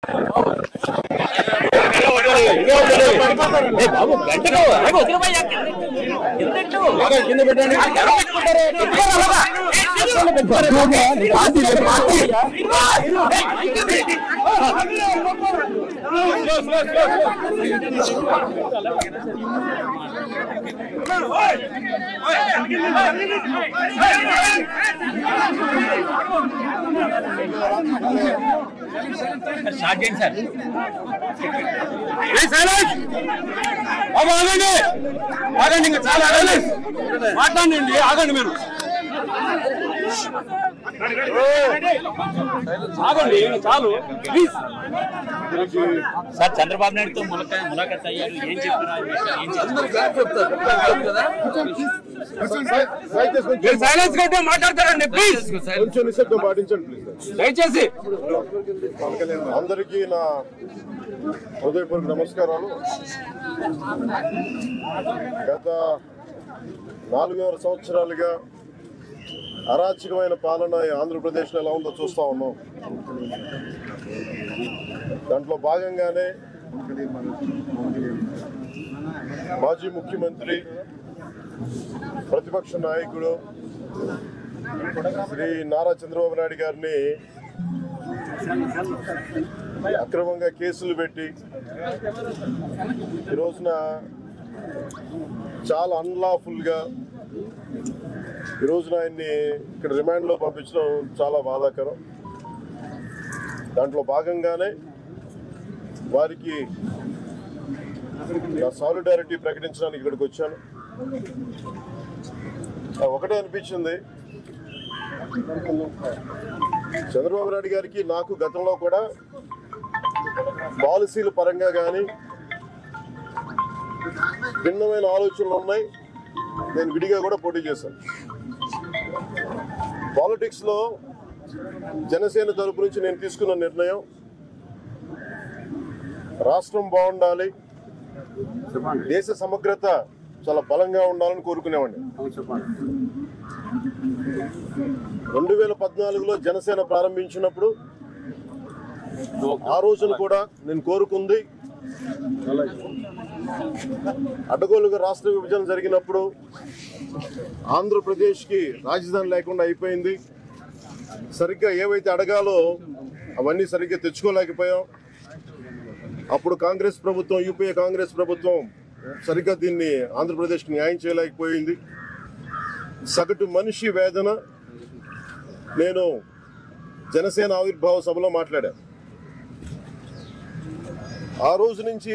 కింద పెట్టండి స్టార్ట్ చేయండి సార్ ఏ సైలెన్స్ బాబు ఆగండి ఆగండి ఇంకా చాలా ఆగండి మాట్లాడండి ఆగండి మీరు ఆగండి ఇంకా చాలు ప్లీజ్ సార్ చంద్రబాబు నాయుడుతో ములక ములాఖత్ అయ్యారు ఏం చెప్తున్నారు ఏం మీరు సైలెన్స్ కట్టే మాట్లాడతారండి ప్లీజ్ కొంచెం నిశ్శబ్దం పాటించండి ప్లీజ్ దయచేసి అందరికీ నా హృదయపూర్వక నమస్కారాలు గత నాలుగున్నర సంవత్సరాలుగా అరాచకమైన పాలన ఈ ఆంధ్రప్రదేశ్లో ఎలా ఉందో చూస్తా ఉన్నాం దాంట్లో భాగంగానే మాజీ ముఖ్యమంత్రి ప్రతిపక్ష నాయకుడు శ్రీ నారా చంద్రబాబు నాయుడు గారిని అక్రమంగా కేసులు పెట్టి ఈ రోజున చాలా అన్లాఫుల్ గా ఈ రోజున ఆయన్ని ఇక్కడ రిమాండ్ లో పంపించడం చాలా బాధాకరం దాంట్లో భాగంగానే వారికి నా సాలిడారిటీ ప్రకటించడానికి ఇక్కడికి వచ్చాను ఆ ఒకటే అనిపించింది చంద్రబాబు నాయుడు గారికి నాకు గతంలో కూడా పాలసీల పరంగా కానీ భిన్నమైన ఆలోచనలు ఉన్నాయి నేను విడిగా కూడా పోటీ చేశాను పాలిటిక్స్ లో జనసేన తరపు నుంచి నేను తీసుకున్న నిర్ణయం రాష్ట్రం బాగుండాలి దేశ సమగ్రత చాలా బలంగా ఉండాలని కోరుకునేవాడిని రెండు వేల పద్నాలుగులో జనసేన ప్రారంభించినప్పుడు ఆ రోజున కూడా నేను కోరుకుంది అడ్డగోలుగా రాష్ట్ర విభజన జరిగినప్పుడు ఆంధ్రప్రదేశ్కి రాజధాని లేకుండా అయిపోయింది సరిగ్గా ఏవైతే అడగాలో అవన్నీ సరిగ్గా తెచ్చుకోలేకపోయాం అప్పుడు కాంగ్రెస్ ప్రభుత్వం యూపీఏ కాంగ్రెస్ ప్రభుత్వం సరిగ్గా దీన్ని ఆంధ్రప్రదేశ్కి న్యాయం చేయలేకపోయింది సగటు మనిషి వేదన నేను జనసేన ఆవిర్భావ సభలో మాట్లాడాను ఆ రోజు నుంచి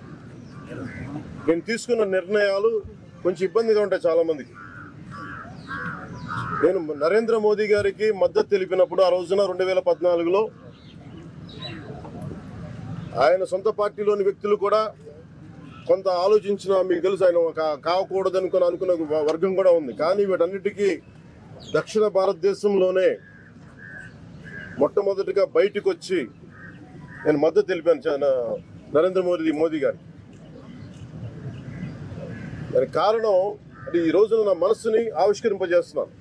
నేను తీసుకున్న నిర్ణయాలు కొంచెం ఇబ్బందిగా ఉంటాయి చాలా మందికి నేను నరేంద్ర మోదీ గారికి మద్దతు తెలిపినప్పుడు ఆ రోజున రెండు వేల పద్నాలుగులో ఆయన సొంత పార్టీలోని వ్యక్తులు కూడా కొంత ఆలోచించిన మీకు తెలుసు ఆయన ఒక కావకూడదు అనుకుని అనుకున్న ఒక వర్గం కూడా ఉంది కానీ వీటన్నిటికీ దక్షిణ భారతదేశంలోనే మొట్టమొదటిగా బయటకు వచ్చి నేను మద్దతు తెలిపాను చ- నా- నరేంద్ర మోదీ మోదీ గారికి దానికి కారణం అంటే ఈ రోజున నా మనస్సుని ఆవిష్కరింపజేస్తున్నాను